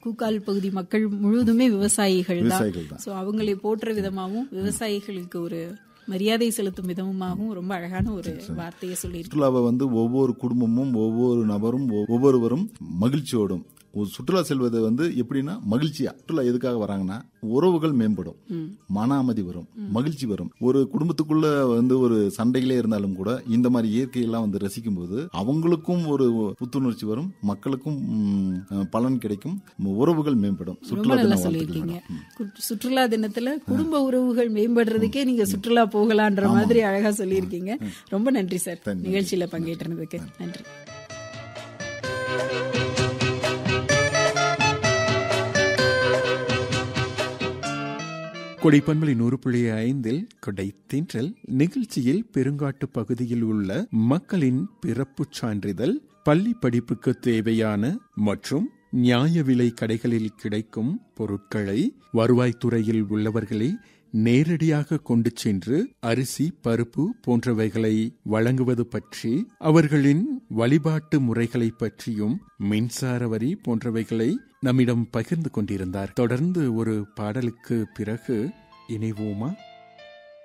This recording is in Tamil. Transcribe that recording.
கூக்கால் பகுதி மக்கள் முழுவதுமே விவசாயிகள் தான் விவசாயிகள் தான் சோ அவங்களை போற்ற விதமாகவும் விவசாயிகளுக்கு ஒரு மரியாதை செலுத்தும் விதமாகவும் ரொம்ப அழகான ஒரு வார்த்தையை சொல்லியிருக்கீங்க சுற்றுலாவை வந்து ஒவ்வொரு குடும்பமும் ஒவ்வொரு நபரும் ஒ- ஒவ்வொருவரும் மகிழ்ச்சியோடும் ஒரு சுற்றுலா செல்வது வந்து எப்படின்னா மகிழ்ச்சியா சுற்றுலா எதுக்காக வராங்கன்னா உறவுகள் மேம்படும் மன அமைதி வரும் மகிழ்ச்சி வரும் ஒரு குடும்பத்துக்குள்ள வந்து ஒரு சண்டைகளே இருந்தாலும் கூட இந்த மாதிரி இயற்கையெல்லாம் வந்து ரசிக்கும் போது அவங்களுக்கும் ஒரு புத்துணர்ச்சி வரும் மக்களுக்கும் ம், பலன் கிடைக்கும் உறவுகள் மேம்படும் ரொம்ப சுற்றுலா நல்லா தின வாழ்த்துக்கள் சொல்லியிருக்கீங்க மேடம். ம். கு- சுற்றுலா தினத்துல குடும்ப உறவுகள் மேம்படுறதுக்கே நீங்க சுற்றுலா போகலான்ற மாதிரி அழகா சொல்லியிருக்கீங்க ரொம்ப நன்றி சார் நன்றி. நிகழ்ச்சியில பங்கேற்றதுக்கு நன்றி கொடைப்பண்பலை நூறு புள்ளி ஐந்தில் கொடை தென்றல் நிகழ்ச்சியில் பெருங்காட்டு பகுதியில் உள்ள மக்களின் பிறப்புச் சான்றிதழ் பள்ளி படிப்புக்கு தேவையான மற்றும் நியாய விலை கடைகளில் கிடைக்கும் பொருட்களை வருவாய்த்துறையில் உள்ளவர்களே நேரடியாக கொண்டு சென்று அரிசி பருப்பு போன்றவைகளை வழங்குவது பற்றி அவர்களின் வழிபாட்டு முறைகளை பற்றியும் மின்சார வரி போன்றவைகளை நம்மிடம் பகிர்ந்து கொண்டிருந்தார் தொடர்ந்து ஒரு பாடலுக்கு பிறகு இணைவோமா